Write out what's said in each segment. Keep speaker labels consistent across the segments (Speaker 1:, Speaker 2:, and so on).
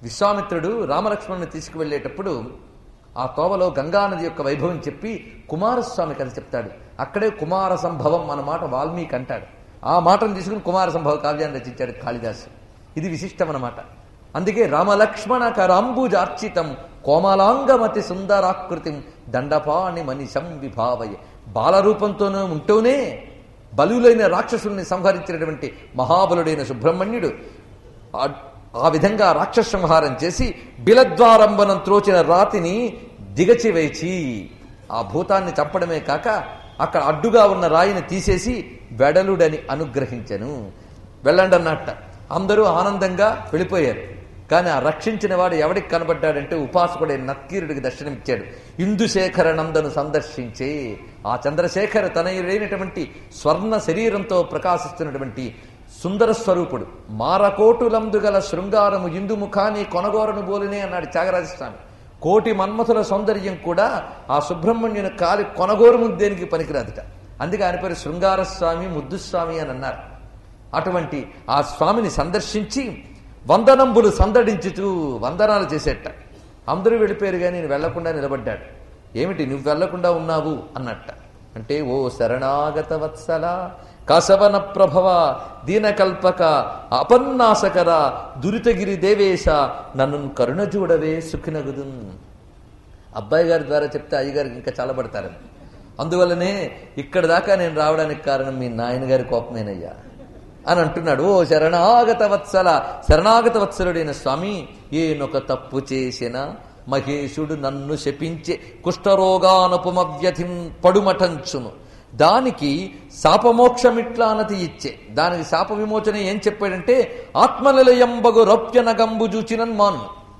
Speaker 1: విశ్వామిత్రుడు రామలక్ష్మణుని తీసుకువెళ్ళేటప్పుడు ఆ తోవలో గంగానది యొక్క వైభవం చెప్పి కుమారస్వామి కథ చెప్తాడు అక్కడే కుమార సంభవం అన్నమాట వాల్మీకి అంటాడు ఆ మాటను తీసుకుని కుమార సంభవ కావ్యాన్ని రచించాడు కాళిదాసు ఇది విశిష్టం అన్నమాట అందుకే రామలక్ష్మణ కరాంబుజార్చితం కోమలాంగమతి సుందరాకృతిం దండపాణి మనిషం విభావయ బాలరూపంతోనే ఉంటూనే బలులైన రాక్షసుల్ని సంహరించినటువంటి మహాబలుడైన సుబ్రహ్మణ్యుడు ఆ- ఆ విధంగా రాక్షస సంహారం చేసి బిలద్వారంబనం త్రోచిన రాతిని దిగచివేచి ఆ భూతాన్ని చంపడమే కాక అక్కడ అడ్డుగా ఉన్న రాయిని తీసేసి వెడలుడని అనుగ్రహించను వెళ్ళండి అన్నట్ట అందరూ ఆనందంగా వెళ్ళిపోయారు కానీ ఆ రక్షించిన వాడు ఎవడికి కనబడ్డాడంటే ఉపాసకుడే నక్కీరుడికి దర్శనమిచ్చాడు ఇందుశేఖర నందను సందర్శించే ఆ చంద్రశేఖర తనయుడైనటువంటి స్వర్ణ శరీరంతో ప్రకాశిస్తున్నటువంటి సుందర స్వరూపుడు మారకోటులందుగల శృంగారము ఇందు ముఖాని కొనగోరను బోలినే అన్నాడు త్యాగరాజస్వామి కోటి మన్మథుల సౌందర్యం కూడా ఆ సుబ్రహ్మణ్యుని కాలి కొనగోరు ముద్దేనికి పనికిరాదుట అందుకే ఆయన పేరు శృంగారస్వామి ముద్దుస్వామి అని అన్నారు అటువంటి ఆ స్వామిని సందర్శించి వందనంబులు సందడించుతూ వందనాలు చేసేట అందరూ వెళ్ళిపోయారు కానీ నేను వెళ్లకుండా నిలబడ్డాడు ఏమిటి నువ్వు వెళ్లకుండా ఉన్నావు అన్నట్ట అంటే ఓ శరణాగత వత్సల కసవన ప్రభవ దీనకల్పక అపన్నాసకర దురితగిరి దేవేశ నన్ను కరుణ చూడవే సుఖినగుదున్ అబ్బాయి గారి ద్వారా చెప్తే అయ్యగారికి ఇంకా చల్లబడతారని అందువల్లనే ఇక్కడ దాకా నేను రావడానికి కారణం మీ నాయన గారి కోపమేనయ్యా అని అంటున్నాడు ఓ శరణాగత వత్సల శరణాగత వత్సలుడైన స్వామి ఏనొక తప్పు చేసిన మహేశుడు నన్ను శపించే కుష్ఠరోగానుపమవ్యధిం పడుమటంచును దానికి శాపమోక్షమిట్లానతి ఇచ్చే దానికి శాప విమోచన ఏం చెప్పాడంటే ఆత్మనిలయంబగు రౌప్యనగంబు చూచినన్ మాను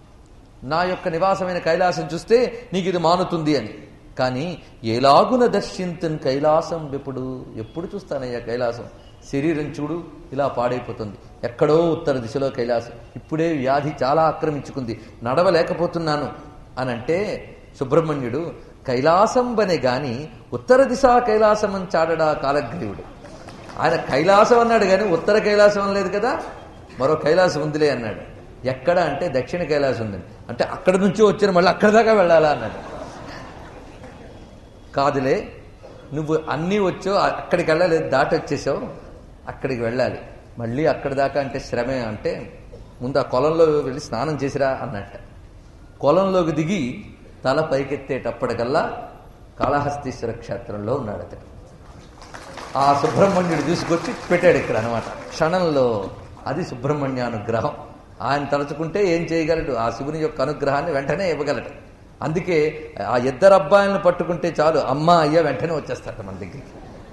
Speaker 1: నా యొక్క నివాసమైన కైలాసం చూస్తే నీకు ఇది మానుతుంది అని కానీ ఎలాగున దర్శింతున్ కైలాసం ఎప్పుడు ఎప్పుడు చూస్తానయ్యా కైలాసం శరీరం చూడు ఇలా పాడైపోతుంది ఎక్కడో ఉత్తర దిశలో కైలాసం ఇప్పుడే వ్యాధి చాలా ఆక్రమించుకుంది నడవలేకపోతున్నాను అని అంటే సుబ్రహ్మణ్యుడు కైలాసం బనే గాని ఉత్తర దిశ కైలాసం అని చాడడా కాలగ్రీవుడు ఆయన కైలాసం అన్నాడు కానీ ఉత్తర కైలాసం అనలేదు కదా మరో కైలాసం ఉందిలే అన్నాడు ఎక్కడ అంటే దక్షిణ కైలాసం ఉందండి అంటే అక్కడి నుంచి వచ్చిన మళ్ళీ అక్కడి దాకా వెళ్ళాలా అన్నాడు కాదులే నువ్వు అన్నీ వచ్చో అక్కడికి వెళ్ళలేదు దాటి వచ్చేసావు అక్కడికి వెళ్ళాలి మళ్ళీ అక్కడి దాకా అంటే శ్రమే అంటే ముందు ఆ కొలంలో వెళ్ళి స్నానం చేసిరా అన్నట్ట కొలంలోకి దిగి తల పైకెత్తేటప్పటికల్లా కాళహస్తీశ్వర క్షేత్రంలో ఉన్నాడు అతడు ఆ సుబ్రహ్మణ్యుడు తీసుకొచ్చి పెట్టాడు ఇక్కడ అనమాట క్షణంలో అది సుబ్రహ్మణ్య అనుగ్రహం ఆయన తలుచుకుంటే ఏం చేయగలడు ఆ శివుని యొక్క అనుగ్రహాన్ని వెంటనే ఇవ్వగలడు అందుకే ఆ ఇద్దరు అబ్బాయిలను పట్టుకుంటే చాలు అమ్మ అయ్య వెంటనే వచ్చేస్తారట మన దగ్గరికి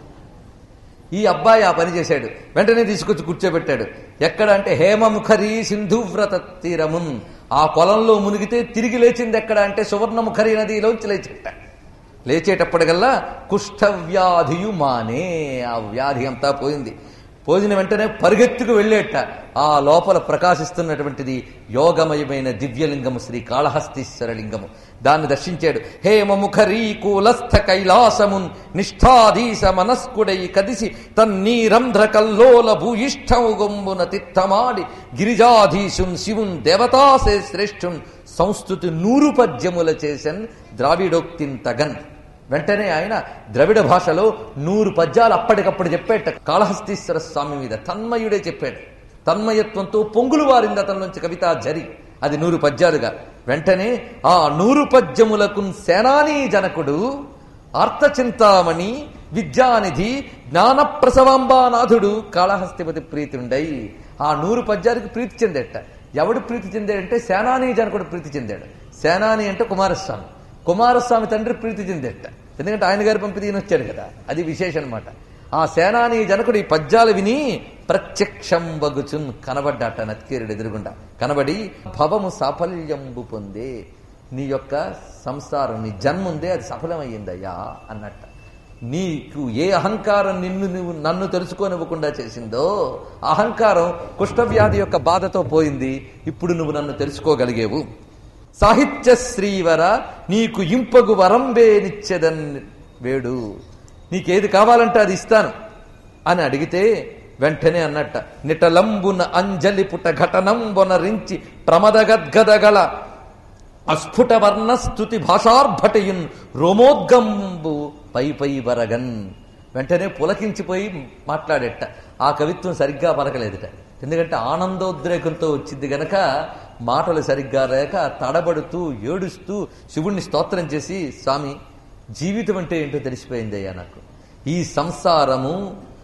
Speaker 1: ఈ అబ్బాయి ఆ పని చేశాడు వెంటనే తీసుకొచ్చి కూర్చోబెట్టాడు ఎక్కడ అంటే హేమముఖరి సింధువ్రత తీరమున్ ఆ కొలంలో మునిగితే తిరిగి లేచింది ఎక్కడ అంటే సువర్ణముఖరి నదిలోంచి లేచేట లేచేటప్పటికల్లా కుష్ఠవ్యాధియు మానే ఆ వ్యాధి అంతా పోయింది పోయిన వెంటనే పరిగెత్తుకు వెళ్ళేట ఆ లోపల ప్రకాశిస్తున్నటువంటిది యోగమయమైన దివ్యలింగము శ్రీ కాళహస్తీశ్వర లింగము దాన్ని దర్శించాడు హేమముఖరీ కూలస్థ కైలాసమున్ నిష్ఠాధీశ మనస్కుడై కదిసి తన్నీరంధ్ర కల్లోల భూయిష్టము గొంబున తిత్తమాడి గిరిజాధీశున్ శివున్ దేవతాసే శ్రేష్ఠున్ సంస్థుతి నూరు పద్యముల చేసన్ ద్రావిడోక్తిన్ తగన్ వెంటనే ఆయన ద్రవిడ భాషలో నూరు పద్యాలు అప్పటికప్పుడు చెప్పేట కాళహస్తీశ్వర స్వామి మీద తన్మయుడే చెప్పాడు తన్మయత్వంతో పొంగులు వారింది అతని నుంచి కవిత జరి అది నూరు పద్యాలుగా వెంటనే ఆ నూరు పద్యములకు సేనానీ జనకుడు ఆర్తచింతామణి విద్యానిధి జ్ఞాన ప్రసవాంబానాథుడు కాళహస్తిపతి ప్రీతుండై ఆ నూరు పద్యాలకు ప్రీతి చెందేట ఎవడు ప్రీతి చెందాడంటే సేనానీ జనకుడు ప్రీతి చెందాడు సేనాని అంటే కుమారస్వామి కుమారస్వామి తండ్రి ప్రీతి చెందేట ఎందుకంటే ఆయన గారు పంపి ఈయన వచ్చాడు కదా అది విశేషం అనమాట ఆ సేనాని జనకుడు ఈ పద్యాలు విని ప్రత్యక్షం వగుచున్ కనబడ్డాట నత్కీరుడు ఎదురుగుండా కనబడి భవము సాఫల్యంబు పొందే నీ యొక్క సంసారం నీ జన్ముందే అది సఫలమయ్యిందయ్యా అన్నట్ట నీకు ఏ అహంకారం నిన్ను నువ్వు నన్ను తెలుసుకోనివ్వకుండా చేసిందో అహంకారం కుష్ఠవ్యాధి యొక్క బాధతో పోయింది ఇప్పుడు నువ్వు నన్ను తెలుసుకోగలిగేవు సాహిత్య శ్రీవర నీకు ఇంపగు వరంబే నిచ్చెదన్ వేడు నీకేది కావాలంటే అది ఇస్తాను అని అడిగితే వెంటనే అన్నట్ట నిటలంబున అంజలి పుట ఘటనంబొనరించి ప్రమదగద్గదగల అస్ఫుట వర్ణ స్థుతి భాషార్భటయున్ రోమోద్గంబు పై పై వరగన్ వెంటనే పులకించిపోయి మాట్లాడేట ఆ కవిత్వం సరిగ్గా పలకలేదుట ఎందుకంటే ఆనందోద్రేకంతో వచ్చింది గనక మాటలు సరిగ్గా లేక తడబడుతూ ఏడుస్తూ శివుణ్ణి స్తోత్రం చేసి స్వామి జీవితం అంటే ఏంటో తెలిసిపోయిందయ్యా నాకు ఈ సంసారము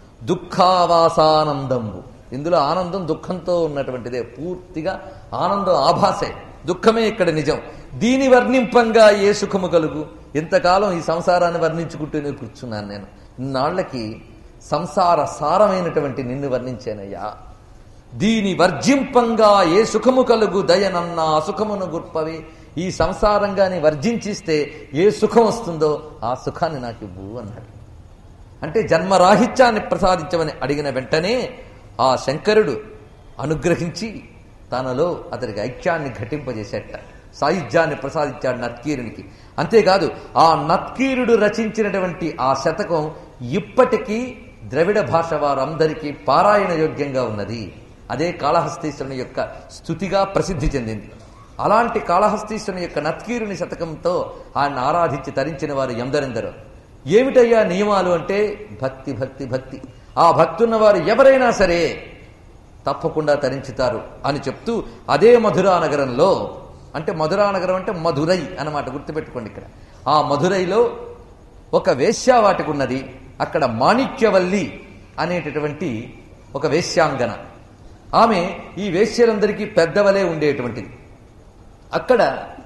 Speaker 1: దుఃఖావాసానందంబు ఇందులో ఆనందం దుఃఖంతో ఉన్నటువంటిదే పూర్తిగా ఆనందం ఆభాసే దుఃఖమే ఇక్కడ నిజం దీని వర్ణింపంగా ఏ సుఖము కలుగు ఇంతకాలం ఈ సంసారాన్ని వర్ణించుకుంటూనే కూర్చున్నాను నేను ఇన్నాళ్లకి సంసార సారమైనటువంటి నిన్ను వర్ణించానయ్యా దీని వర్జింపంగా ఏ సుఖము కలుగు దయనన్న అసుఖమును గుర్పవి ఈ సంసారంగాని వర్జించిస్తే ఏ సుఖం వస్తుందో ఆ సుఖాన్ని నాకు ఇవ్వు అన్నాడు అంటే జన్మరాహిత్యాన్ని ప్రసాదించమని అడిగిన వెంటనే ఆ శంకరుడు అనుగ్రహించి తనలో అతనికి ఐక్యాన్ని ఘటింపజేసేట సాయుధ్యాన్ని ప్రసాదించాడు నత్కీరునికి అంతేకాదు ఆ నత్కీరుడు రచించినటువంటి ఆ శతకం ఇప్పటికీ ద్రవిడ భాష వారందరికీ పారాయణ యోగ్యంగా ఉన్నది అదే కాళహస్తీశ్వరుని యొక్క స్థుతిగా ప్రసిద్ధి చెందింది అలాంటి కాళహస్తీశ్వరుని యొక్క నత్కీరుని శతకంతో ఆయన ఆరాధించి తరించిన వారు ఎందరెందరో ఏమిటయ్యా నియమాలు అంటే భక్తి భక్తి భక్తి ఆ భక్తి ఉన్నవారు ఎవరైనా సరే తప్పకుండా తరించుతారు అని చెప్తూ అదే మధురా నగరంలో అంటే మధురా నగరం అంటే మధురై అన్నమాట గుర్తుపెట్టుకోండి ఇక్కడ ఆ మధురైలో ఒక వేశ్యావాటికి ఉన్నది అక్కడ మాణిక్యవల్లి అనేటటువంటి ఒక వేశ్యాంగన ఆమె ఈ వేశ్యలందరికీ పెద్దవలే ఉండేటువంటిది అక్కడ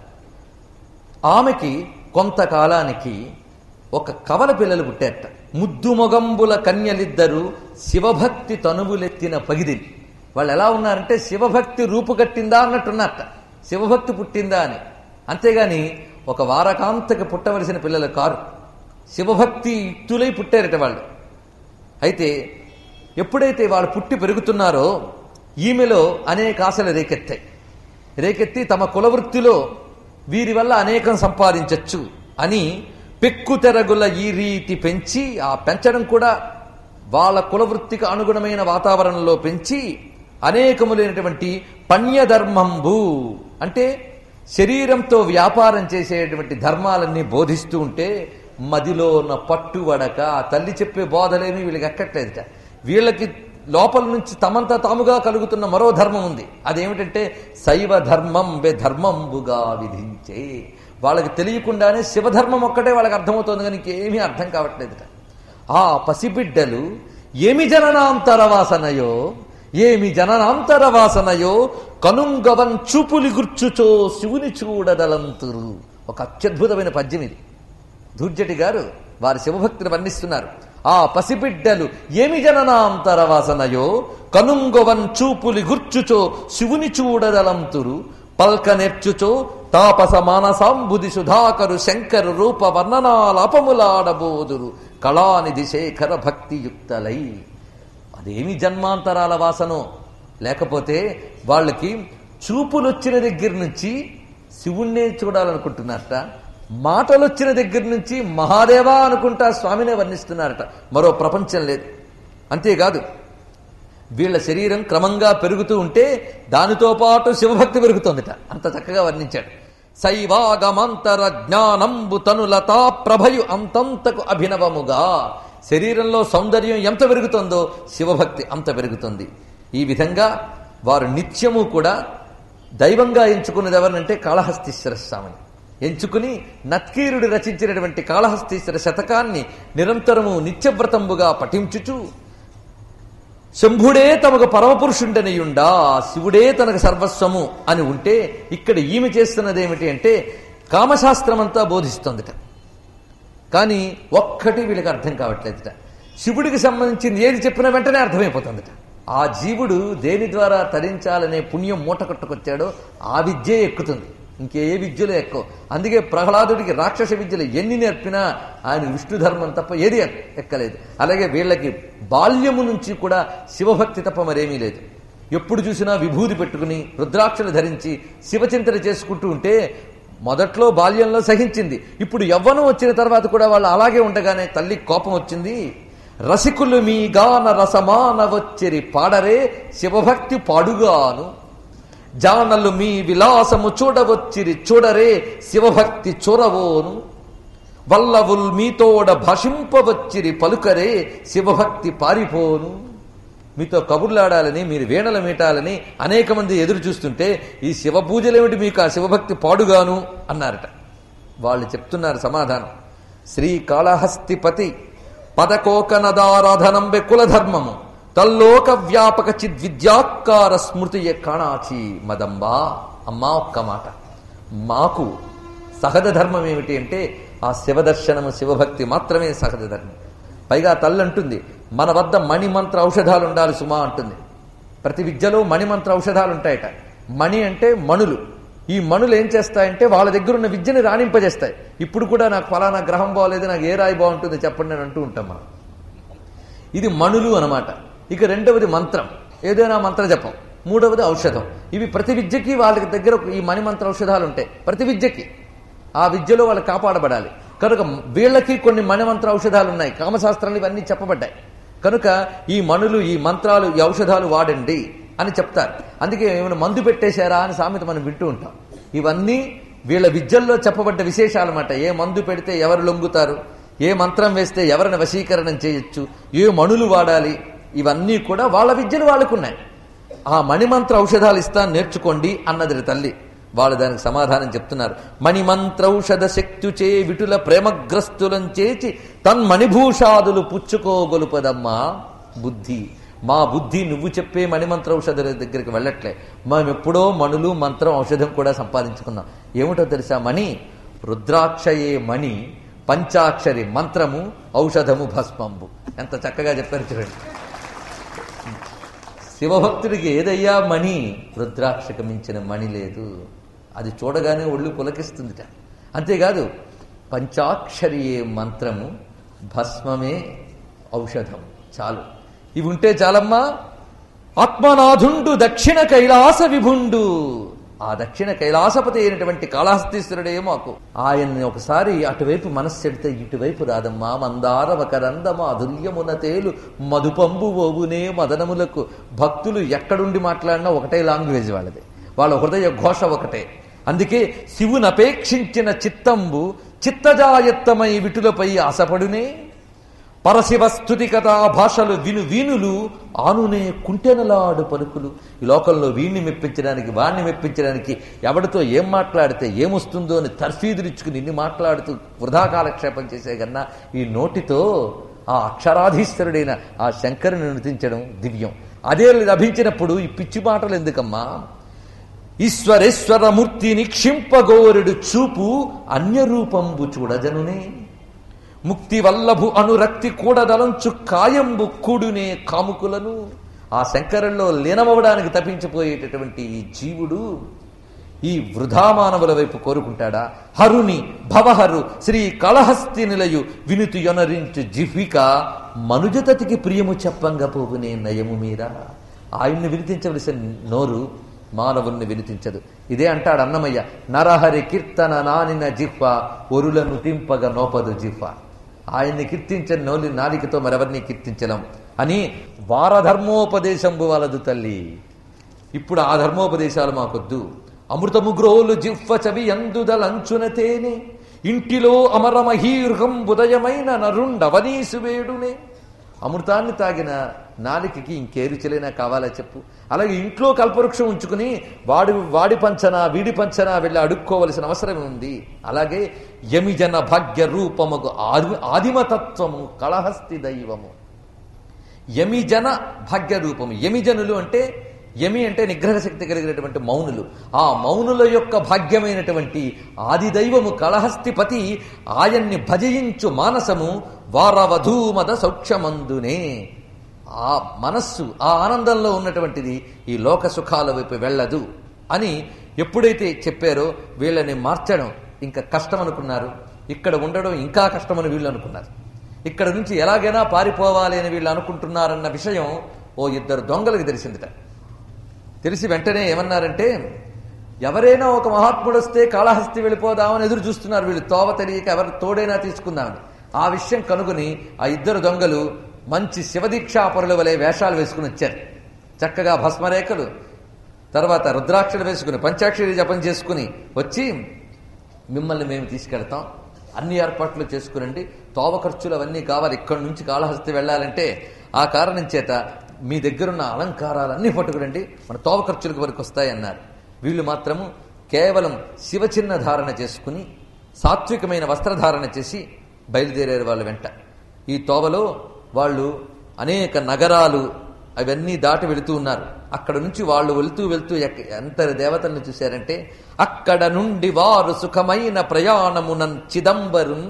Speaker 1: ఆమెకి కొంతకాలానికి ఒక కవల పిల్లలు పుట్టారట ముద్దు మొగంబుల కన్యలిద్దరూ శివభక్తి తనువులెత్తిన పగిదిని వాళ్ళు ఎలా ఉన్నారంటే శివభక్తి రూపుగట్టిందా అన్నట్టున్నారట శివభక్తి పుట్టిందా అని అంతేగాని ఒక వారకాంతకి పుట్టవలసిన పిల్లలు కారు శివభక్తి యుక్తులై పుట్టారట వాళ్ళు అయితే ఎప్పుడైతే వాళ్ళు పుట్టి పెరుగుతున్నారో ఈమెలో అనేక ఆశలు రేకెత్తాయి రేకెత్తి తమ కులవృత్తిలో వీరి వల్ల అనేకం సంపాదించవచ్చు అని పెక్కుతెరగుల ఈ రీతి పెంచి ఆ పెంచడం కూడా వాళ్ళ కులవృత్తికి అనుగుణమైన వాతావరణంలో పెంచి అనేకములైనటువంటి పణ్యధర్మంబు అంటే శరీరంతో వ్యాపారం చేసేటువంటి ధర్మాలన్నీ బోధిస్తూ ఉంటే మదిలో ఉన్న పట్టువడక ఆ తల్లి చెప్పే బోధలేమి వీళ్ళకి ఎక్కట్లేదుట వీళ్ళకి లోపల నుంచి తమంతా తాముగా కలుగుతున్న మరో ధర్మం ఉంది అదేమిటంటే శైవ ధర్మం బే ధర్మంబుగా విధించే వాళ్ళకి తెలియకుండానే శివధర్మం ఒక్కటే వాళ్ళకి అర్థమవుతోంది కానీ ఇంకేమీ అర్థం కావట్లేదుట ఆ పసిబిడ్డలు ఏమి జననాంతర వాసనయో ఏమి జననాంతర వాసనయో కనుంగవన్ చూపులి గుర్చుచో శివుని చూడదలంతురు ఒక అత్యద్భుతమైన పద్యం ఇది ధూర్జటి గారు వారి శివభక్తిని వర్ణిస్తున్నారు ఆ పసిబిడ్డలు ఏమి జననాంతర వాసనయో కనుంగవన్ చూపులి గుర్చుచో శివుని చూడదలంతురు పల్క నెర్చుచో తాపస మానసాంబుది సుధాకరు శంకరు రూప వర్ణనాలపములాడబోదురు కళానిధి శేఖర భక్తియుక్తలై అదేమి జన్మాంతరాల వాసనో లేకపోతే వాళ్ళకి చూపులు వచ్చిన దగ్గర నుంచి శివుణ్ణే చూడాలనుకుంటున్నారట మాటలు వచ్చిన దగ్గర నుంచి మహాదేవా అనుకుంటా స్వామినే వర్ణిస్తున్నారట మరో ప్రపంచం లేదు అంతేకాదు వీళ్ళ శరీరం క్రమంగా పెరుగుతూ ఉంటే దానితో పాటు శివభక్తి పెరుగుతోందిట అంత చక్కగా వర్ణించాడు శైవాగమంతర జ్ఞానంబు తనులతా ప్రభయు అంతంతకు అభినవముగా శరీరంలో సౌందర్యం ఎంత పెరుగుతుందో శివభక్తి అంత పెరుగుతుంది ఈ విధంగా వారు నిత్యము కూడా దైవంగా ఎంచుకున్నది ఎవరినంటే కాళహస్తీశ్వర స్వామిని ఎంచుకుని నత్కీరుడు రచించినటువంటి కాళహస్తీశ్వర శతకాన్ని నిరంతరము నిత్యవ్రతంబుగా పఠించుచు శంభుడే తమకు పరమపురుషుండనియుండా శివుడే తనకు సర్వస్వము అని ఉంటే ఇక్కడ ఈమె చేస్తున్నది ఏమిటి అంటే కామశాస్త్రమంతా బోధిస్తోందిట కానీ ఒక్కటి వీళ్ళకి అర్థం కావట్లేదుట శివుడికి సంబంధించింది ఏది చెప్పినా వెంటనే అర్థమైపోతుందిట ఆ జీవుడు దేని ద్వారా తరించాలనే పుణ్యం మూట కట్టుకొచ్చాడో ఆ విద్యే ఎక్కుతుంది ఇంకే విద్యలో ఎక్కువ అందుకే ప్రహ్లాదుడికి రాక్షస విద్యలు ఎన్ని నేర్పినా ఆయన విష్ణు ధర్మం తప్ప ఏది ఎక్కలేదు అలాగే వీళ్ళకి బాల్యము నుంచి కూడా శివభక్తి తప్ప మరేమీ లేదు ఎప్పుడు చూసినా విభూది పెట్టుకుని రుద్రాక్షలు ధరించి శివచింతన చేసుకుంటూ ఉంటే మొదట్లో బాల్యంలో సహించింది ఇప్పుడు యవ్వనం వచ్చిన తర్వాత కూడా వాళ్ళు అలాగే ఉండగానే తల్లి కోపం వచ్చింది రసికులు మీ గాన రసమాన వచ్చిరి పాడరే శివభక్తి పాడుగాను జానలు మీ విలాసము చూడవచ్చిరి చూడరే శివభక్తి చొరవోను వల్లవుల్ మీతోడ భాషింపవచ్చిరి పలుకరే శివభక్తి పారిపోను మీతో కబుర్లాడాలని మీరు వీణలు మీటాలని అనేక మంది ఎదురు చూస్తుంటే ఈ శివ పూజలేమిటి మీకు ఆ శివభక్తి పాడుగాను అన్నారట వాళ్ళు చెప్తున్నారు సమాధానం శ్రీకాళహస్తిపతి పదకోకనదారాధనంబె కులధర్మము తల్లోక వ్యాపక చిద్విద్యాకార స్మృతియ కాణాచి మదంబా అమ్మా ఒక్క మాట మాకు సహజ ధర్మం ఏమిటి అంటే ఆ శివదర్శనము శివభక్తి మాత్రమే సహజ ధర్మం పైగా తల్లి అంటుంది మన వద్ద మణిమంత్ర ఔషధాలు ఉండాలి సుమా అంటుంది ప్రతి విద్యలో మణిమంత్ర ఔషధాలు ఉంటాయట మణి అంటే మణులు ఈ మణులు ఏం చేస్తాయంటే వాళ్ళ దగ్గర ఉన్న విద్యని రాణింపజేస్తాయి ఇప్పుడు కూడా నాకు ఫలానా గ్రహం బాగోలేదు నాకు ఏ రాయి బాగుంటుంది చెప్పండి అని అంటూ ఉంటాం మనం ఇది మణులు అనమాట ఇక రెండవది మంత్రం ఏదైనా మంత్ర జపం మూడవది ఔషధం ఇవి ప్రతి విద్యకి వాళ్ళకి దగ్గర ఈ మణిమంత్ర ఔషధాలు ఉంటాయి ప్రతి విద్యకి ఆ విద్యలో వాళ్ళు కాపాడబడాలి కనుక వీళ్ళకి కొన్ని మణిమంత్ర ఔషధాలు ఉన్నాయి కామశాస్త్రాలు ఇవన్నీ చెప్పబడ్డాయి కనుక ఈ మణులు ఈ మంత్రాలు ఈ ఔషధాలు వాడండి అని చెప్తారు అందుకే ఏమైనా మందు పెట్టేశారా అని సామెత మనం వింటూ ఉంటాం ఇవన్నీ వీళ్ళ విద్యల్లో చెప్పబడ్డ విశేషాలన్నమాట ఏ మందు పెడితే ఎవరు లొంగుతారు ఏ మంత్రం వేస్తే ఎవరిని వశీకరణం చేయొచ్చు ఏ మణులు వాడాలి ఇవన్నీ కూడా వాళ్ళ విద్యలు వాళ్ళకున్నాయి ఆ మణిమంత్ర ఔషధాలు ఇస్తాను నేర్చుకోండి అన్నది తల్లి వాళ్ళు దానికి సమాధానం చెప్తున్నారు మణిమంత్రౌషధ శక్తుచే విటుల ప్రేమగ్రస్తులం చేచి తన్మణిభూషాదులు పుచ్చుకోగొలుపదమ్మా బుద్ధి మా బుద్ధి నువ్వు చెప్పే మణిమంత్ర ఔషధాల దగ్గరికి వెళ్ళట్లే మేము ఎప్పుడో మణులు మంత్రం ఔషధం కూడా సంపాదించుకున్నాం ఏమిటో తెలుసా మణి రుద్రాక్షయే మణి పంచాక్షరి మంత్రము ఔషధము భస్మంబు ఎంత చక్కగా చెప్పారు చూడండి శివభక్తుడికి ఏదయ్యా మణి రుద్రాక్షకు మించిన మణి లేదు అది చూడగానే ఒళ్ళు పులకిస్తుందిట అంతేకాదు పంచాక్షరియే మంత్రము భస్మమే ఔషధం చాలు ఇవి ఉంటే చాలమ్మా ఆత్మనాథుండు దక్షిణ కైలాస విభుండు ఆ దక్షిణ కైలాసపతి అయినటువంటి కాళహస్తీశ్వరుడే మాకు ఆయన్ని ఒకసారి అటువైపు మనస్సు చెడితే ఇటువైపు రాదమ్మా మందార మకరంద మాధుర్యమున తేలు మధుపంబు ఓవునే మదనములకు భక్తులు ఎక్కడుండి మాట్లాడినా ఒకటే లాంగ్వేజ్ వాళ్ళది వాళ్ళ హృదయ ఘోష ఒకటే అందుకే శివుని అపేక్షించిన చిత్తంబు చిత్తజాయత్తమై విటులపై ఆశపడునే పరశివ స్థుతి కథా భాషలు విను వీనులు ఆనునే కుంటెనలాడు పలుకులు ఈ లోకంలో వీణ్ణి మెప్పించడానికి వాణ్ణి మెప్పించడానికి ఎవడితో ఏం మాట్లాడితే ఏమొస్తుందో అని తర్ఫీదులిచ్చుకుని ఇన్ని మాట్లాడుతూ వృధా కాలక్షేపం చేసే కన్నా ఈ నోటితో ఆ అక్షరాధీశ్వరుడైన ఆ శంకరుని నృతించడం దివ్యం అదే లభించినప్పుడు ఈ పిచ్చి మాటలు ఎందుకమ్మా ఈశ్వరేశ్వర మూర్తి నిక్షింపగోరుడు చూపు అన్యరూపంబు చూడజనునే ముక్తి వల్లభు అనురక్తి కూడదలంచు కాయంబు కూడునే కాముకులను ఆ శంకరంలో లీనమవడానికి తప్పించిపోయేటటువంటి ఈ జీవుడు ఈ వృధామానవుల వైపు కోరుకుంటాడా హరుని భవహరు శ్రీ కళహస్తి నిలయు వినుతి యొనరించు జిహ్విక మనుజతతికి ప్రియము చెప్పంగా పోగునే నయము మీరా ఆయన్ని వినిపించవలసిన నోరు మానవుణ్ణి వినిపించదు ఇదే అంటాడు అన్నమయ్య నరహరి కీర్తన నానిన జిహ్వ ఒరులను తింపగ నోపదు జిహ్వ ఆయన్ని కీర్తించని నోలి నాలికతో మరెవరిని కీర్తించలేం అని వారధర్మోపదేశంబు వలదు తల్లి ఇప్పుడు ఆ ధర్మోపదేశాలు మాకొద్దు అమృతము గ్రోలు జిహ్వ చవి అందుదలంచున తేనె ఇంటిలో అమరమహీర్హం ఉదయమైన నరుండవనీసు వేడునే అమృతాన్ని తాగిన నాలికకి ఇంకేరుచలైనా కావాలా చెప్పు అలాగే ఇంట్లో కల్పవృక్షం ఉంచుకుని వాడి వాడి పంచన వీడి పంచన వెళ్ళి అడుక్కోవలసిన అవసరం ఉంది అలాగే యమిజన భాగ్య రూపముగు ఆది ఆదిమతత్వము కళహస్తి దైవము యమిజన భాగ్య రూపము యమిజనులు అంటే యమి అంటే నిగ్రహ శక్తి కలిగినటువంటి మౌనులు ఆ మౌనుల యొక్క భాగ్యమైనటువంటి ఆదిదైవము కళహస్తిపతి ఆయన్ని భజయించు మానసము వారవధూమద సౌక్షమందునే ఆ మనస్సు ఆ ఆనందంలో ఉన్నటువంటిది ఈ లోక సుఖాల వైపు వెళ్ళదు అని ఎప్పుడైతే చెప్పారో వీళ్ళని మార్చడం ఇంకా కష్టం అనుకున్నారు ఇక్కడ ఉండడం ఇంకా కష్టమని వీళ్ళు అనుకున్నారు ఇక్కడ నుంచి ఎలాగైనా పారిపోవాలి అని వీళ్ళు అనుకుంటున్నారన్న విషయం ఓ ఇద్దరు దొంగలకు తెలిసిందిట తెలిసి వెంటనే ఏమన్నారంటే ఎవరైనా ఒక మహాత్ముడు వస్తే కాళహస్తి వెళ్ళిపోదామని ఎదురు చూస్తున్నారు వీళ్ళు తోవ తెలియక ఎవరు తోడైనా తీసుకుందామని ఆ విషయం కనుగొని ఆ ఇద్దరు దొంగలు మంచి శివదీక్షాపరుల వలె వేషాలు వేసుకుని వచ్చారు చక్కగా భస్మరేఖలు తర్వాత రుద్రాక్షలు వేసుకుని పంచాక్షరి జపం చేసుకుని వచ్చి మిమ్మల్ని మేము తీసుకెళ్తాం అన్ని ఏర్పాట్లు చేసుకునండి తోవ ఖర్చులు అవన్నీ కావాలి ఇక్కడి నుంచి కాళహస్తి వెళ్ళాలంటే ఆ కారణం చేత మీ దగ్గరున్న అలంకారాలన్నీ పట్టుకురండి మన తోవ ఖర్చులకు వరకు వస్తాయన్నారు వీళ్ళు మాత్రము కేవలం శివచిహ్న ధారణ చేసుకుని సాత్వికమైన వస్త్రధారణ చేసి బయలుదేరారు వాళ్ళ వెంట ఈ తోవలో వాళ్ళు అనేక నగరాలు అవన్నీ దాటి వెళుతూ ఉన్నారు అక్కడ నుంచి వాళ్ళు వెళుతూ వెళుతూ ఎక్క- ఎంత దేవతలను చూశారంటే అక్కడ నుండి వారు సుఖమైన ప్రయాణమునన్ చిదంబరున్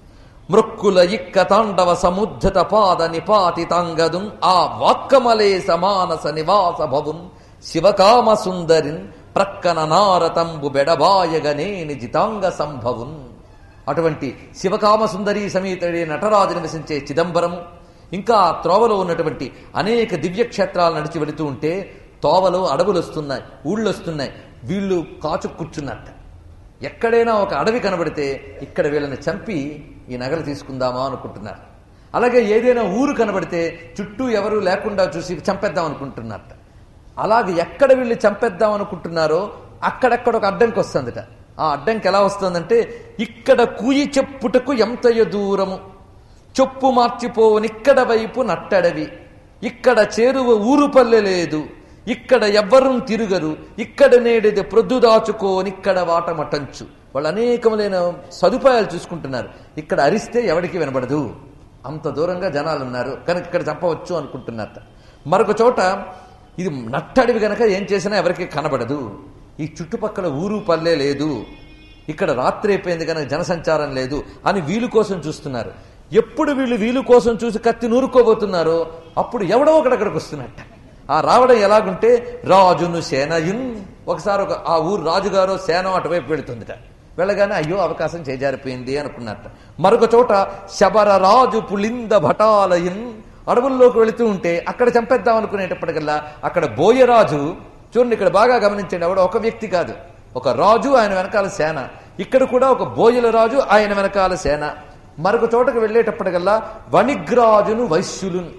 Speaker 1: మృక్కుల ఇక్క తాండవ సముద్ధత పాద నిపాతితాంగదుం ఆ వాక్కమలే సమానస నివాస భవున్ శివకామ సుందరిన్ ప్రక్కన నారతంబు బెడబాయగనేని జితాంగ సంభవున్ అటువంటి శివకామ సుందరి సమేతుడి నటరాజు నివసించే చిదంబరము ఇంకా ఆ త్రోవలో ఉన్నటువంటి అనేక దివ్యక్షేత్రాలు నడిచి వెళుతూ ఉంటే తోవలో అడవులు వస్తున్నాయి ఊళ్ళు వస్తున్నాయి వీళ్ళు కాచు కూర్చున్నట్ట ఎక్కడైనా ఒక అడవి కనబడితే ఇక్కడ వీళ్ళని చంపి ఈ నగలు తీసుకుందామా అనుకుంటున్నారు అలాగే ఏదైనా ఊరు కనబడితే చుట్టూ ఎవరు లేకుండా చూసి చంపేద్దాం అనుకుంటున్నారట అలాగే ఎక్కడ వీళ్ళు చంపేద్దాం అనుకుంటున్నారో అక్కడక్కడ ఒక అడ్డంకి వస్తుందట ఆ అడ్డంకి ఎలా వస్తుందంటే ఇక్కడ కూయి చెప్పుటకు ఎంతయ దూరము చొప్పు మార్చిపోవనిక్కడ వైపు నట్టడవి ఇక్కడ చేరువ ఊరు పల్లె లేదు ఇక్కడ ఎవ్వరూ తిరుగరు ఇక్కడ నేడిది ప్రొద్దు దాచుకోనిక్కడ వాటమటంచు వాళ్ళు అనేకములైన సదుపాయాలు చూసుకుంటున్నారు ఇక్కడ అరిస్తే ఎవడికి వినబడదు అంత దూరంగా జనాలు ఉన్నారు కనుక ఇక్కడ చంపవచ్చు అనుకుంటున్నారట మరొక చోట ఇది నట్టడివి గనక ఏం చేసినా ఎవరికి కనబడదు ఈ చుట్టుపక్కల ఊరు పల్లె లేదు ఇక్కడ రాత్రి అయిపోయింది కనుక జనసంచారం లేదు అని వీలు కోసం చూస్తున్నారు ఎప్పుడు వీళ్ళు వీలు కోసం చూసి కత్తి నూరుకోబోతున్నారో అప్పుడు ఎవడో ఒకడు అక్కడికి వస్తున్నట్ట ఆ రావడం ఎలాగుంటే రాజును సేనయున్ ఒకసారి ఒక ఆ ఊరు రాజుగారో సేన అటువైపు వెళుతుందిట వెళ్ళగానే అయ్యో అవకాశం చేజారిపోయింది అనుకున్నట్ట మరొక చోట శబర రాజు పులింద భటాలయన్ అడవుల్లోకి వెళుతూ ఉంటే అక్కడ చంపేద్దాం అనుకునేటప్పటికల్లా అక్కడ బోయరాజు చూడండి ఇక్కడ బాగా గమనించండి ఆవిడ ఒక వ్యక్తి కాదు ఒక రాజు ఆయన వెనకాల సేన ఇక్కడ కూడా ఒక బోయల రాజు ఆయన వెనకాల సేన మరొక చోటకు వెళ్ళేటప్పటికల్లా వణిగ్రాజును వైశ్యులును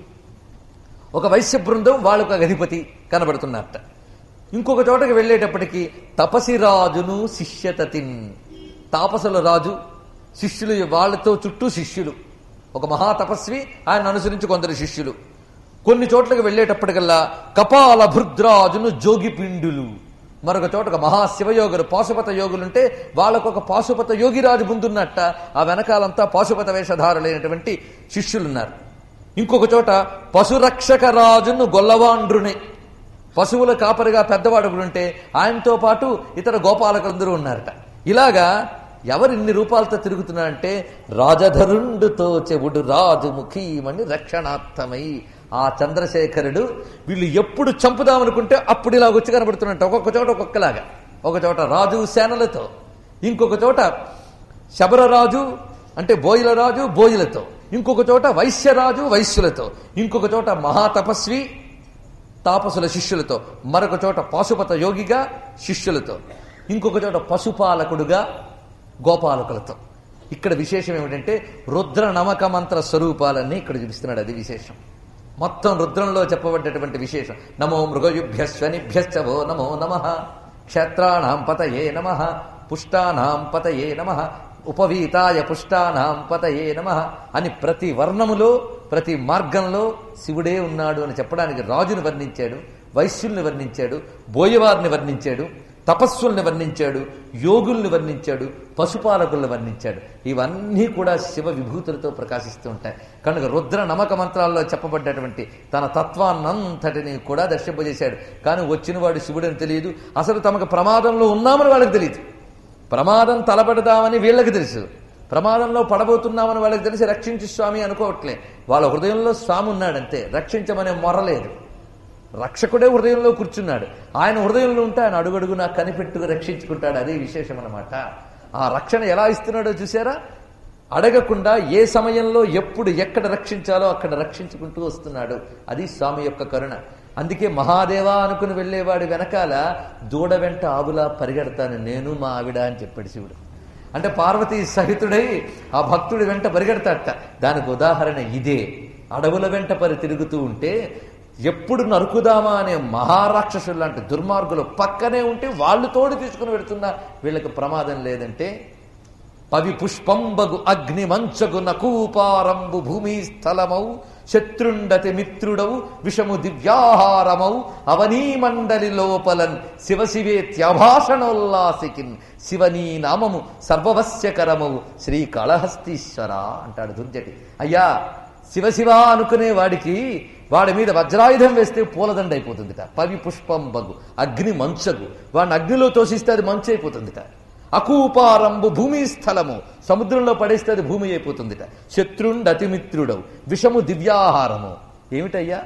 Speaker 1: ఒక వైశ్య బృందం వాళ్ళకు ఒక అధిపతి కనబడుతున్నట్ట ఇంకొక చోటకి వెళ్ళేటప్పటికి తపసిరాజును శిష్యతతిన్ తాపసుల రాజు శిష్యులు వాళ్ళతో చుట్టూ శిష్యులు ఒక మహా తపస్వి ఆయన అనుసరించి కొందరు శిష్యులు కొన్ని చోట్లకి వెళ్ళేటప్పటికల్లా కపాల భృద్రాజును జోగిపిండులు మరొక చోట ఒక మహాశివయోగులు పాశుపత యోగులుంటే వాళ్ళకు ఒక పాశుపత యోగిరాజు ముందున్నట్ట ఆ వెనకాలంతా పాశుపత వేషధారులైనటువంటి శిష్యులున్నారు ఇంకొక చోట పశురక్షక రాజును గొల్లవాండ్రుని పశువుల కాపరిగా పెద్దవాడు ఒకడు ఉంటే ఆయనతో పాటు ఇతర గోపాలకులందరూ ఉన్నారట ఇలాగా ఎవరు ఇన్ని రూపాలతో తిరుగుతున్నారంటే రాజధరుండుతో చెవుడు రాజు ముఖీమణి రక్షణార్థమై ఆ చంద్రశేఖరుడు వీళ్ళు ఎప్పుడు చంపుదామనుకుంటే అప్పుడు ఇలా వచ్చి కనబడుతున్నట్టు ఒక్కొక్క చోట ఒక్కొక్కలాగా ఒక చోట రాజు సేనలతో ఇంకొక చోట శబరరాజు అంటే బోయిల రాజు బోయిలతో ఇంకొక చోట వైశ్యరాజు వైశ్యులతో ఇంకొక చోట మహాతపస్వి తాపసుల శిష్యులతో మరొక చోట పాశుపత యోగిగా శిష్యులతో ఇంకొక చోట పశుపాలకుడుగా గోపాలకులతో ఇక్కడ విశేషం ఏమిటంటే రుద్ర నమక మంత్ర స్వరూపాలన్నీ ఇక్కడ చూపిస్తున్నాడు అది విశేషం మొత్తం రుద్రంలో చెప్పబడ్డటువంటి విశేషం నమో మృగయుభ్యశ్వనిభ్యశ్చవో నమో నమ క్షేత్రాణం పతయే నమ పుష్టానాం పతయే నమ ఉపవీతాయ పుష్టానాం పతయే నమ అని ప్రతి వర్ణములో ప్రతి మార్గంలో శివుడే ఉన్నాడు అని చెప్పడానికి రాజుని వర్ణించాడు వైశ్యుల్ని వర్ణించాడు బోయవారిని వర్ణించాడు తపస్సుల్ని వర్ణించాడు యోగుల్ని వర్ణించాడు పశుపాలకుల్ని వర్ణించాడు ఇవన్నీ కూడా శివ విభూతులతో ప్రకాశిస్తూ ఉంటాయి కనుక రుద్ర నమక మంత్రాల్లో చెప్పబడ్డటువంటి తన తత్వాన్నంతటిని కూడా దర్శింపజేశాడు కానీ వచ్చినవాడు శివుడని తెలియదు అసలు తమకు ప్రమాదంలో ఉన్నామని వాళ్ళకి తెలియదు ప్రమాదం తలబడదామని వీళ్ళకి తెలుసు ప్రమాదంలో పడబోతున్నామని వాళ్ళకి తెలిసి రక్షించు స్వామి అనుకోవట్లే వాళ్ళ హృదయంలో స్వామి ఉన్నాడంతే రక్షించమనే మొరలేదు రక్షకుడే హృదయంలో కూర్చున్నాడు ఆయన హృదయంలో ఉంటే ఆయన అడుగడుగునా కనిపెట్టుకు రక్షించుకుంటాడు అదే విశేషం అనమాట ఆ రక్షణ ఎలా ఇస్తున్నాడో చూసారా అడగకుండా ఏ సమయంలో ఎప్పుడు ఎక్కడ రక్షించాలో అక్కడ రక్షించుకుంటూ వస్తున్నాడు అది స్వామి యొక్క కరుణ అందుకే మహాదేవా అనుకుని వెళ్ళేవాడి వెనకాల దూడ వెంట ఆవులా పరిగెడతాను నేను మా ఆవిడ అని చెప్పాడు శివుడు అంటే పార్వతీ సహితుడై ఆ భక్తుడి వెంట పరిగెడతాడట దానికి ఉదాహరణ ఇదే అడవుల వెంట పరి తిరుగుతూ ఉంటే ఎప్పుడు నరుకుదామా అనే మహారాక్షసులు లాంటి దుర్మార్గులు పక్కనే ఉంటే వాళ్ళు తోడు తీసుకుని పెడుతున్నా వీళ్ళకి ప్రమాదం లేదంటే పవి పుష్పంబగు అగ్ని మంచగు నకూపారంబు భూమి స్థలమౌ శత్రుండతి మిత్రుడవు విషము దివ్యాహారమౌ అవనీ మండలి లోపలన్ శివశివేత్యభాషణోల్లాసికిన్ శివనీ నామము సర్వవస్యకరమవు శ్రీ కాళహస్తీశ్వర అంటాడు దుర్జటి అయ్యా శివశివ అనుకునే వాడికి వాడి మీద వజ్రాయుధం వేస్తే పూలదండ అయిపోతుందిట పవి పుష్పం బగు అగ్ని మంచగు వాడిని అగ్నిలో తోసిస్తే అది మంచు అయిపోతుందిట అకూపారంబు భూమి స్థలము సముద్రంలో పడేస్తే అది భూమి అయిపోతుందిట శత్రుండ్ అతిమిత్రుడవు విషము దివ్యాహారము ఏమిటయ్యా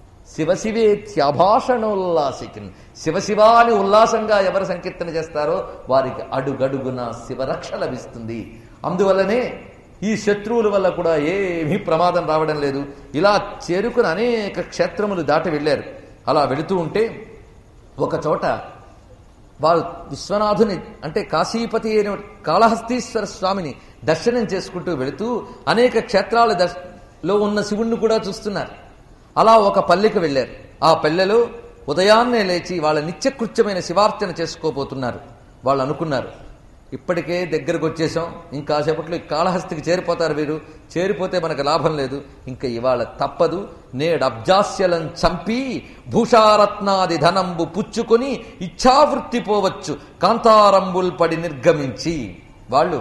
Speaker 1: శివశివేత్యభాషణోల్లాసికిన్ శివశివాని ఉల్లాసంగా ఎవరు సంకీర్తన చేస్తారో వారికి అడుగడుగున శివరక్ష లభిస్తుంది అందువల్లనే ఈ శత్రువుల వల్ల కూడా ఏమీ ప్రమాదం రావడం లేదు ఇలా చేరుకుని అనేక క్షేత్రములు దాటి వెళ్ళారు అలా వెళుతూ ఉంటే ఒక చోట వారు విశ్వనాథుని అంటే కాశీపతి అయిన కాళహస్తీశ్వర స్వామిని దర్శనం చేసుకుంటూ వెళుతూ అనేక క్షేత్రాల దర్శ లో ఉన్న శివుణ్ణి కూడా చూస్తున్నారు అలా ఒక పల్లెకి వెళ్ళారు ఆ పల్లెలో ఉదయాన్నే లేచి వాళ్ళ నిత్యకృత్యమైన శివార్చన చేసుకోబోతున్నారు వాళ్ళు అనుకున్నారు ఇప్పటికే దగ్గరకు వచ్చేసాం ఇంకాసేపట్లో ఈ కాళహస్తికి చేరిపోతారు వీరు చేరిపోతే మనకు లాభం లేదు ఇంకా ఇవాళ తప్పదు నేడు అబ్జాస్యలం చంపి భూషారత్నాది ధనంబు పుచ్చుకొని ఇచ్ఛావృత్తి పోవచ్చు కాంతారంబుల్ పడి నిర్గమించి వాళ్ళు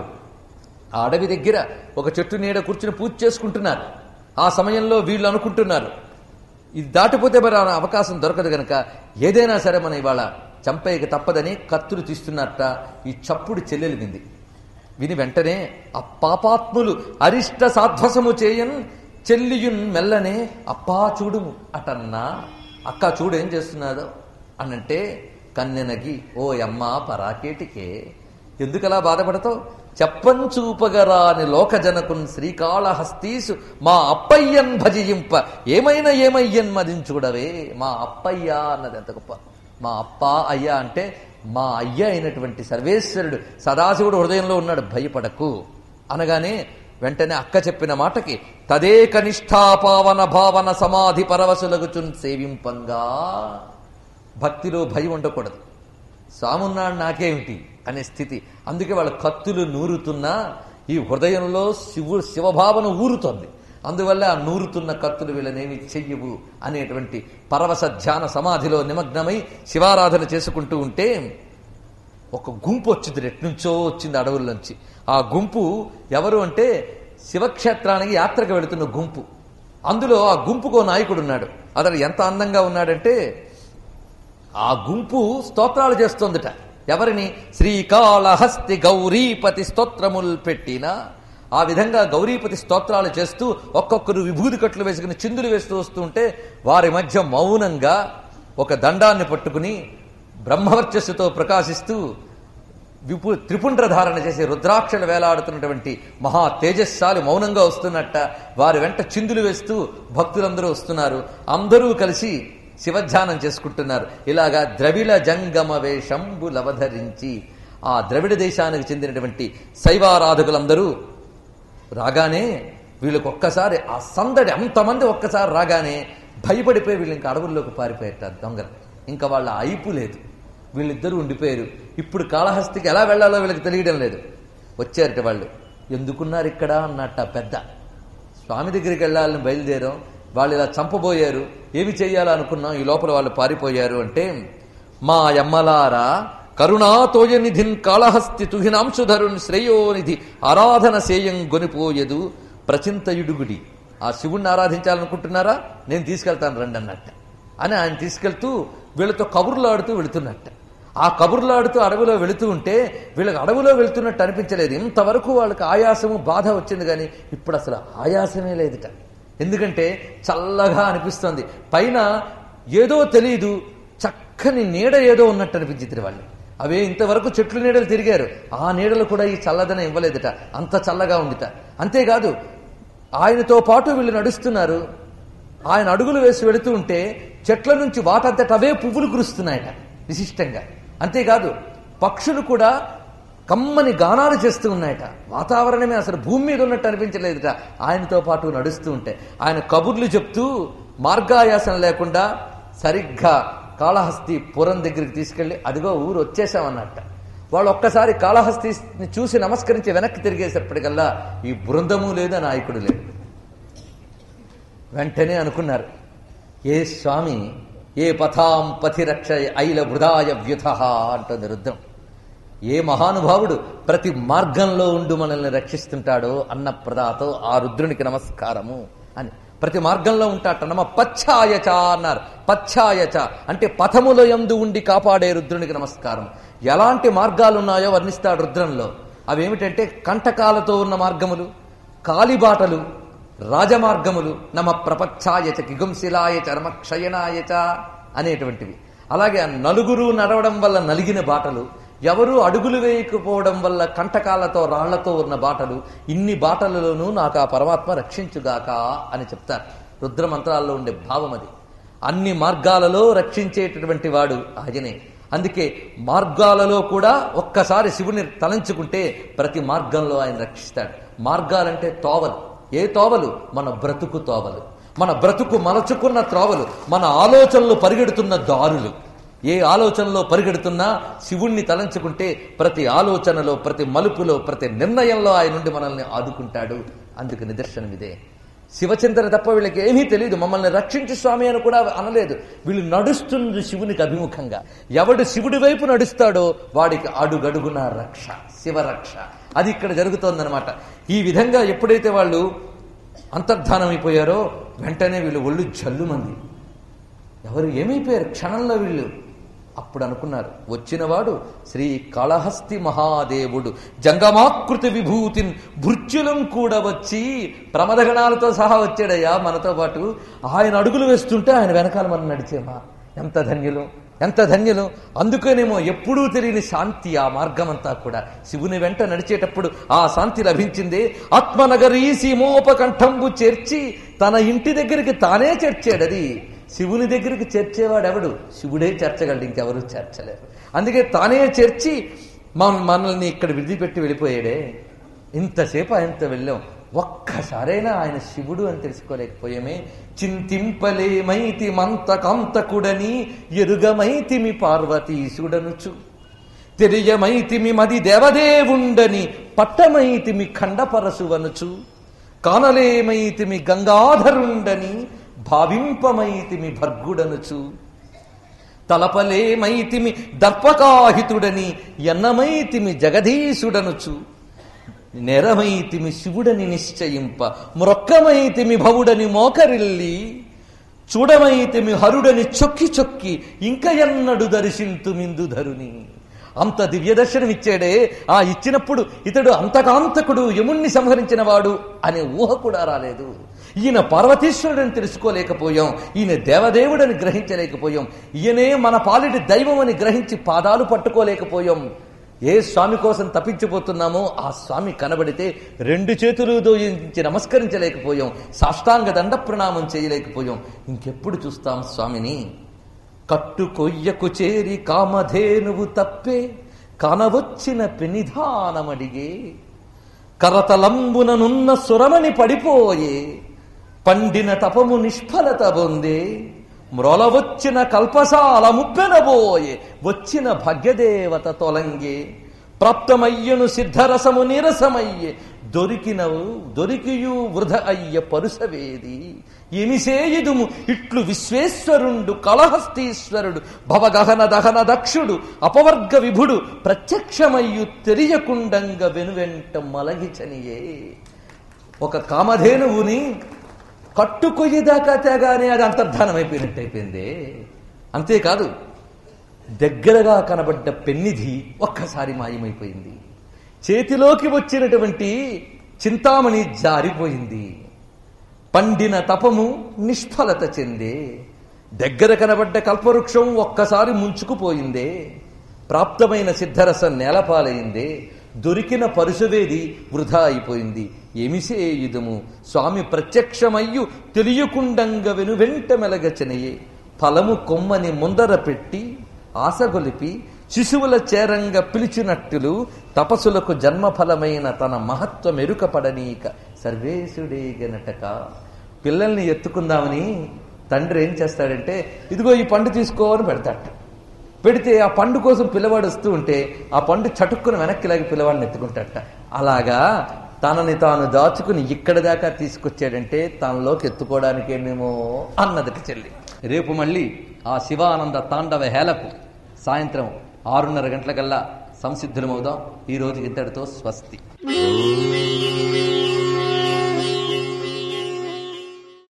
Speaker 1: ఆ అడవి దగ్గర ఒక చెట్టు నీడ కూర్చుని పూజ చేసుకుంటున్నారు ఆ సమయంలో వీళ్ళు అనుకుంటున్నారు ఇది దాటిపోతే మరి ఆ అవకాశం దొరకదు గనక ఏదైనా సరే మనం ఇవాళ చంపేయక తప్పదని కత్తులు తీస్తున్నట్ట ఈ చప్పుడు చెల్లెలు వింది విని వెంటనే ఆ పాపాత్ములు అరిష్ట సాధ్వసము చేయన్ చెల్లియున్ మెల్లనే అప్పా చూడుము అటన్నా అక్క చూడు ఏం చేస్తున్నాదో అనంటే కన్నెనగి ఓ అమ్మ పరాకేటికే ఎందుకలా బాధపడతావు చెప్పంచూపగరాని లోకజనకున్ శ్రీకాళహస్తీసు మా అప్పయ్యన్ భజింప ఏమైనా ఏమయ్యన్ మదించుడవే మా అప్పయ్య అన్నది ఎంత గొప్ప మా అప్ప అయ్యా అంటే మా అయ్య అయినటువంటి సర్వేశ్వరుడు సదాశివుడు హృదయంలో ఉన్నాడు భయపడకు అనగానే వెంటనే అక్క చెప్పిన మాటకి తదేక నిష్ఠాపావన భావన సమాధి పరవశులగుచున్ సేవింపంగా భక్తిలో భయం ఉండకూడదు స్వామున్నాడు నాకేమిటి అనే స్థితి అందుకే వాళ్ళ కత్తులు నూరుతున్నా ఈ హృదయంలో శివు శివభావన ఊరుతోంది అందువల్ల ఆ నూరుతున్న కత్తులు వీళ్ళనేమి చెయ్యవు అనేటువంటి పరవశ ధ్యాన సమాధిలో నిమగ్నమై శివారాధన చేసుకుంటూ ఉంటే ఒక గుంపు వచ్చింది ఎట్నుంచో వచ్చింది అడవుల్లోంచి ఆ గుంపు ఎవరు అంటే శివక్షేత్రానికి యాత్రకు వెళుతున్న గుంపు అందులో ఆ గుంపుకో నాయకుడు ఉన్నాడు అతడు ఎంత అందంగా ఉన్నాడంటే ఆ గుంపు స్తోత్రాలు చేస్తోందట ఎవరిని శ్రీకాళహస్తి గౌరీపతి స్తోత్రముల్ పెట్టిన ఆ విధంగా గౌరీపతి స్తోత్రాలు చేస్తూ ఒక్కొక్కరు విభూది కట్లు వేసుకుని చిందులు వేస్తూ వస్తూ ఉంటే వారి మధ్య మౌనంగా ఒక దండాన్ని పట్టుకుని బ్రహ్మవర్చస్సుతో ప్రకాశిస్తూ విపు త్రిపుండ్ర ధారణ చేసి రుద్రాక్షలు వేలాడుతున్నటువంటి మహా తేజస్సాలు మౌనంగా వస్తున్నట్ట వారి వెంట చిందులు వేస్తూ భక్తులందరూ వస్తున్నారు అందరూ కలిసి శివధ్యానం చేసుకుంటున్నారు ఇలాగా ద్రవిడ జంగమ వేషంబు లవధరించి ఆ ద్రవిడ దేశానికి చెందినటువంటి శైవారాధకులందరూ రాగానే వీళ్ళకి ఒక్కసారి ఆ సందడి అంతమంది ఒక్కసారి రాగానే భయపడిపోయి వీళ్ళు ఇంకా అడవుల్లోకి పారిపోయారు దొంగలు ఇంకా వాళ్ళ అయిపు లేదు వీళ్ళిద్దరూ ఉండిపోయారు ఇప్పుడు కాళహస్తికి ఎలా వెళ్లాలో వీళ్ళకి తెలియడం లేదు వచ్చారట వాళ్ళు ఎందుకున్నారు ఇక్కడ అన్నట్ట పెద్ద స్వామి దగ్గరికి వెళ్ళాలని బయలుదేరాం వాళ్ళు ఇలా చంపబోయారు ఏమి చెయ్యాలో అనుకున్నాం ఈ లోపల వాళ్ళు పారిపోయారు అంటే మా యమ్మలారా కరుణాతోయనిధిన్ కాళహస్తి తుహినాంశుధరున్ శ్రేయోనిధి ఆరాధన సేయం గొనిపోయదు ప్రచింతయుడుగుడి ఆ శివుణ్ణి ఆరాధించాలనుకుంటున్నారా నేను తీసుకెళ్తాను రండి అన్నట్ట అని ఆయన తీసుకెళ్తూ వీళ్ళతో కబుర్లాడుతూ వెళుతున్నట్ట ఆ కబుర్లాడుతూ అడవిలో వెళుతూ ఉంటే వీళ్ళకి అడవిలో వెళుతున్నట్టు అనిపించలేదు ఇంతవరకు వాళ్ళకి ఆయాసము బాధ వచ్చింది కానీ ఇప్పుడు అసలు ఆయాసమే లేదుట ఎందుకంటే చల్లగా అనిపిస్తోంది పైన ఏదో తెలియదు చక్కని నీడ ఏదో ఉన్నట్టు అనిపించింది వాళ్ళు అవే ఇంతవరకు చెట్లు నీడలు తిరిగారు ఆ నీడలు కూడా ఈ చల్లదనం ఇవ్వలేదట అంత చల్లగా ఉందిట అంతేకాదు ఆయనతో పాటు వీళ్ళు నడుస్తున్నారు ఆయన అడుగులు వేసి వెళుతూ ఉంటే చెట్ల నుంచి వాటంతట అవే పువ్వులు కురుస్తున్నాయట విశిష్టంగా అంతేకాదు పక్షులు కూడా కమ్మని గానాలు చేస్తూ ఉన్నాయట వాతావరణమే అసలు భూమి మీద ఉన్నట్టు అనిపించలేదుట ఆయనతో పాటు నడుస్తూ ఉంటే ఆయన కబుర్లు చెప్తూ మార్గాయాసం లేకుండా సరిగ్గా కాళహస్తి పురం దగ్గరికి తీసుకెళ్లి అదిగో ఊరు వచ్చేసామన్నట్ట వాళ్ళు ఒక్కసారి కాళహస్తిని చూసి నమస్కరించి వెనక్కి తిరిగేసప్పటికల్లా ఈ బృందము లేదు ఆ నాయకుడు లేడు వెంటనే అనుకున్నారు ఏ స్వామి ఏ పథాం పథిరక్ష ఐల వృధాయ వ్యుధ అంటుంది రుద్రం ఏ మహానుభావుడు ప్రతి మార్గంలో ఉండు మనల్ని రక్షిస్తుంటాడో అన్న ప్రదాతో ఆ రుద్రునికి నమస్కారము అని ప్రతి మార్గంలో ఉంటాట నమ పచ్ఛాయచ అన్నారు పచ్ఛాయచ అంటే పథములో ఎందు ఉండి కాపాడే రుద్రునికి నమస్కారం ఎలాంటి మార్గాలు ఉన్నాయో వర్ణిస్తాడు రుద్రంలో అవేమిటంటే కంటకాలతో ఉన్న మార్గములు కాలిబాటలు రాజమార్గములు నమ ప్రపచ్ఛాయచ కిగుంశిలాయ చర్మ క్షయనాయచ అనేటువంటివి అలాగే ఆ నలుగురు నడవడం వల్ల నలిగిన బాటలు ఎవరు అడుగులు వేయకపోవడం వల్ల కంటకాలతో రాళ్లతో ఉన్న బాటలు ఇన్ని బాటలలోనూ నాకు ఆ పరమాత్మ రక్షించుగాక అని చెప్తారు రుద్ర మంత్రాల్లో ఉండే భావం అది అన్ని మార్గాలలో రక్షించేటటువంటి వాడు ఆయనే అందుకే మార్గాలలో కూడా ఒక్కసారి శివుని తలంచుకుంటే ప్రతి మార్గంలో ఆయన రక్షిస్తాడు మార్గాలంటే తోవలు ఏ తోవలు మన బ్రతుకు తోవలు మన బ్రతుకు మలచుకున్న త్రోవలు మన ఆలోచనలు పరిగెడుతున్న దారులు ఏ ఆలోచనలో పరిగెడుతున్నా శివుణ్ణి తలంచుకుంటే ప్రతి ఆలోచనలో ప్రతి మలుపులో ప్రతి నిర్ణయంలో ఆయన నుండి మనల్ని ఆదుకుంటాడు అందుకు నిదర్శనం ఇదే శివచింతన తప్ప వీళ్ళకి ఏమీ తెలియదు మమ్మల్ని రక్షించు స్వామి అని కూడా అనలేదు వీళ్ళు నడుస్తుంది శివునికి అభిముఖంగా ఎవడు శివుడి వైపు నడుస్తాడో వాడికి అడుగడుగున రక్ష శివరక్ష అది ఇక్కడ జరుగుతోందనమాట ఈ విధంగా ఎప్పుడైతే వాళ్ళు అంతర్ధానం అయిపోయారో వెంటనే వీళ్ళు ఒళ్ళు జల్లుమంది ఎవరు ఏమైపోయారు క్షణంలో వీళ్ళు అప్పుడు అనుకున్నారు వచ్చినవాడు శ్రీ కాళహస్తి మహాదేవుడు జంగమాకృతి విభూతిన్ భృత్యులం కూడా వచ్చి ప్రమదగణాలతో సహా వచ్చాడయ్యా మనతో పాటు ఆయన అడుగులు వేస్తుంటే ఆయన వెనకాల మనం నడిచేమా ఎంత ధన్యులు ఎంత ధన్యులు అందుకనేమో ఎప్పుడూ తెలియని శాంతి ఆ మార్గమంతా కూడా శివుని వెంట నడిచేటప్పుడు ఆ శాంతి లభించింది ఆత్మనగరీ సీమోపకంఠంబు చేర్చి తన ఇంటి దగ్గరికి తానే చేర్చాడు అది శివుని దగ్గరికి చేర్చేవాడు ఎవడు శివుడే చేర్చగలడు ఇంకెవరు చేర్చలేరు అందుకే తానే చేర్చి మన మనల్ని ఇక్కడ విడిచిపెట్టి వెళ్ళిపోయాడే ఇంతసేపు ఆయనతో వెళ్ళాం ఒక్కసారైనా ఆయన శివుడు అని తెలుసుకోలేకపోయామే చింతింపలేమైతి మంత కాంతకుడని ఎరుగమైతిమి పార్వతీశుడనుచు తెలియమైతిమి మది దేవదేవుండని పట్టమైతిమి ఖండపరసువనుచు కానలేమైతిమి గంగాధరుండని భావింపమైతిమి భర్గుడనుచు తలపలేమైతిమి దర్పకాహితుడని ఎన్నమైతిమి జగదీశుడనుచు నెరమైతిమి శివుడని నిశ్చయింప మ్రొక్కమైతిమి భవుడని మోకరిల్లి చూడమైతిమి హరుడని చొక్కి చొక్కి ఇంక ఎన్నడు దర్శింతుమిందు ధరుని అంత దివ్య దర్శనం ఇచ్చాడే ఆ ఇచ్చినప్పుడు ఇతడు అంతకాంతకుడు యముణ్ణి సంహరించిన వాడు అనే ఊహ కూడా రాలేదు ఈయన పార్వతీశ్వరుడని తెలుసుకోలేకపోయాం ఈయన దేవదేవుడని గ్రహించలేకపోయాం ఈయనే మన పాలిటి దైవం అని గ్రహించి పాదాలు పట్టుకోలేకపోయాం ఏ స్వామి కోసం తప్పించిపోతున్నామో ఆ స్వామి కనబడితే రెండు చేతులు దోయించి నమస్కరించలేకపోయాం సాష్టాంగ దండ ప్రణామం చేయలేకపోయాం ఇంకెప్పుడు చూస్తాం స్వామిని కట్టు కొయ్యకు చేరి కామధేనువు తప్పే కనవచ్చిన పెనిధానమడిగే కరతలంబుననున్న సురమని పడిపోయే పండిన తపము నిష్ఫలత పొందే మ్రొలవచ్చిన కల్పసాల ముప్పెనబోయే వచ్చిన భాగ్యదేవత తొలంగే ప్రాప్తమయ్యను సిద్ధరసము నీరసమయ్యే దొరికినవు దొరికియు వృధ అయ్య పరుసవేది ఎమిసేయుదుము ఇట్లు విశ్వేశ్వరుండు కళహస్తీశ్వరుడు భవగహన దహన దక్షుడు అపవర్గ విభుడు ప్రత్యక్షమయ్యు తెలియకుండంగ వెనువెంట మలగిచనియే ఒక కామధేనువుని కట్టుకొయ్యేదాకా తేగానే అది అంతర్ధానం అయిపోయినట్టు అయిపోయింది అంతేకాదు దగ్గరగా కనబడ్డ పెన్నిధి ఒక్కసారి మాయమైపోయింది చేతిలోకి వచ్చినటువంటి చింతామణి జారిపోయింది పండిన తపము నిష్ఫలత చెందే దగ్గర కనబడ్డ కల్పవృక్షం ఒక్కసారి ముంచుకుపోయిందే ప్రాప్తమైన సిద్ధరసం నేలపాలైందే దొరికిన పరుసవేది వృధా అయిపోయింది ఎమిసేయుదము స్వామి ప్రత్యక్షమయ్యు తెలియకుండంగ వెనువెంట మెలగచనయే ఫలము కొమ్మని ముందర పెట్టి ఆశగొలిపి శిశువుల చేరంగ పిలిచినట్టులు తపస్సులకు జన్మఫలమైన తన మహత్వం ఎరుకపడనీక సర్వేశుడేగనటక పిల్లల్ని ఎత్తుకుందామని తండ్రి ఏం చేస్తాడంటే ఇదిగో ఈ పండు తీసుకో అని పెడతాడు పెడితే ఆ పండు కోసం పిల్లవాడు వస్తూ ఉంటే ఆ పండు చటుక్కున వెనక్కి లాగి పిల్లవాడిని ఎత్తుకుంటాడట అలాగా తనని తాను దాచుకుని ఇక్కడి దాకా తీసుకొచ్చాడంటే తనలోకి ఎత్తుకోవడానికేనేమో అన్నదట చెల్లి రేపు మళ్ళీ ఆ శివానంద తాండవ హేలకు సాయంత్రం ఆరున్నర గంటలకల్లా సంసిద్ధులమవుదాం ఈ రోజు ఇంతటితో స్వస్తి